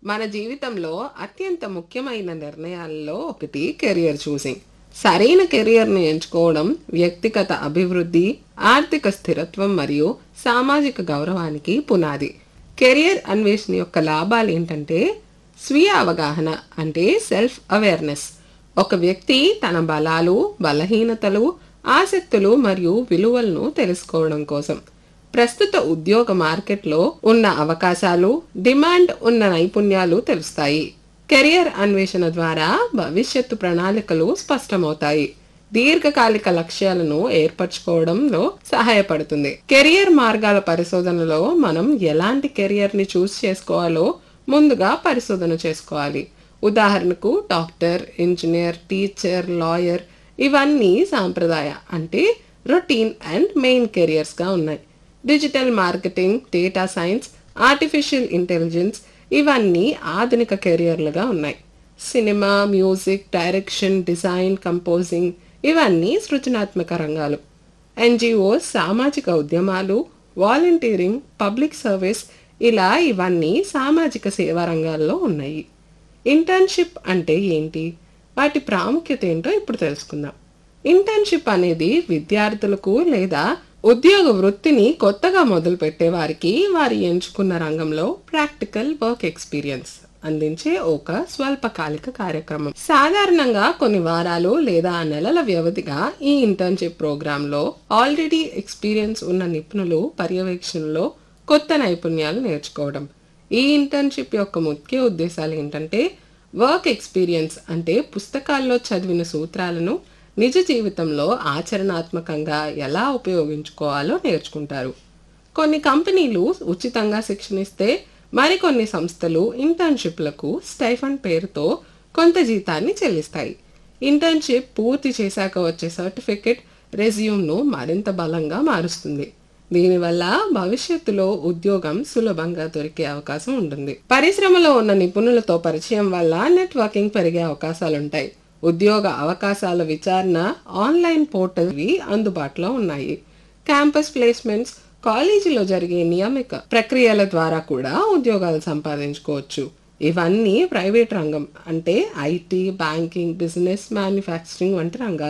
మన జీవితంలో అత్యంత ముఖ్యమైన నిర్ణయాల్లో ఒకటి కెరియర్ చూసింగ్ సరైన కెరియర్ని ఎంచుకోవడం వ్యక్తిగత అభివృద్ధి ఆర్థిక స్థిరత్వం మరియు సామాజిక గౌరవానికి పునాది కెరియర్ అన్వేషణ యొక్క లాభాలు ఏంటంటే స్వీయ అవగాహన అంటే సెల్ఫ్ అవేర్నెస్ ఒక వ్యక్తి తన బలాలు బలహీనతలు ఆసక్తులు మరియు విలువలను తెలుసుకోవడం కోసం ప్రస్తుత ఉద్యోగ మార్కెట్లో ఉన్న అవకాశాలు డిమాండ్ ఉన్న నైపుణ్యాలు తెలుస్తాయి కెరియర్ అన్వేషణ ద్వారా భవిష్యత్తు ప్రణాళికలు స్పష్టమవుతాయి దీర్ఘకాలిక లక్ష్యాలను ఏర్పరచుకోవడంలో సహాయపడుతుంది కెరియర్ మార్గాల పరిశోధనలో మనం ఎలాంటి కెరియర్ ని చూస్ చేసుకోవాలో ముందుగా పరిశోధన చేసుకోవాలి ఉదాహరణకు డాక్టర్ ఇంజనీర్ టీచర్ లాయర్ ఇవన్నీ సాంప్రదాయ అంటే రొటీన్ అండ్ మెయిన్ కెరియర్స్గా ఉన్నాయి digital marketing data science artificial intelligence ఇవన్నీ ఆధునిక కెరియర్లుగా ఉన్నాయి cinema music direction design composing ఇవన్నీ సృజనాత్మక రంగాలు ఎన్జిఓస్ సామాజిక ఉద్యమాలు వాలంటీరింగ్ పబ్లిక్ సర్వీస్ ఇలా ఇవన్నీ సామాజిక సేవా రంగాల్లో ఉన్నాయి ఇంటర్న్షిప్ అంటే ఏంటి వాటి ప్రాముఖ్యత ఏంటో ఇప్పుడు తెలుసుకుందాం ఇంటర్న్షిప్ అనేది విద్యార్థులకు లేదా ఉద్యోగ వృత్తిని కొత్తగా మొదలుపెట్టే వారికి వారు ఎంచుకున్న రంగంలో ప్రాక్టికల్ వర్క్ ఎక్స్పీరియన్స్ అందించే ఒక స్వల్పకాలిక కార్యక్రమం సాధారణంగా కొన్ని వారాలు లేదా నెలల వ్యవధిగా ఈ ఇంటర్న్షిప్ ప్రోగ్రాంలో ఆల్రెడీ ఎక్స్పీరియన్స్ ఉన్న నిపుణులు పర్యవేక్షణలో కొత్త నైపుణ్యాలు నేర్చుకోవడం ఈ ఇంటర్న్షిప్ యొక్క ముఖ్య ఉద్దేశాలు ఏంటంటే వర్క్ ఎక్స్పీరియన్స్ అంటే పుస్తకాల్లో చదివిన సూత్రాలను నిజ జీవితంలో ఆచరణాత్మకంగా ఎలా ఉపయోగించుకోవాలో నేర్చుకుంటారు కొన్ని కంపెనీలు ఉచితంగా శిక్షణ ఇస్తే మరికొన్ని సంస్థలు ఇంటర్న్షిప్లకు స్టైఫండ్ పేరుతో కొంత జీతాన్ని చెల్లిస్తాయి ఇంటర్న్షిప్ పూర్తి చేశాక వచ్చే సర్టిఫికెట్ రెజ్యూమ్ను మరింత బలంగా మారుస్తుంది దీనివల్ల భవిష్యత్తులో ఉద్యోగం సులభంగా దొరికే అవకాశం ఉంటుంది పరిశ్రమలో ఉన్న నిపుణులతో పరిచయం వల్ల నెట్వర్కింగ్ పెరిగే అవకాశాలుంటాయి ఉద్యోగ అవకాశాల విచారణ ఆన్లైన్ పోర్టల్వి అందుబాటులో ఉన్నాయి క్యాంపస్ ప్లేస్మెంట్స్ కాలేజీలో జరిగే నియమిక ప్రక్రియల ద్వారా కూడా ఉద్యోగాలు సంపాదించుకోవచ్చు ఇవన్నీ ప్రైవేట్ రంగం అంటే ఐటీ బ్యాంకింగ్ బిజినెస్ మ్యానుఫ్యాక్చరింగ్ వంటి రంగాలు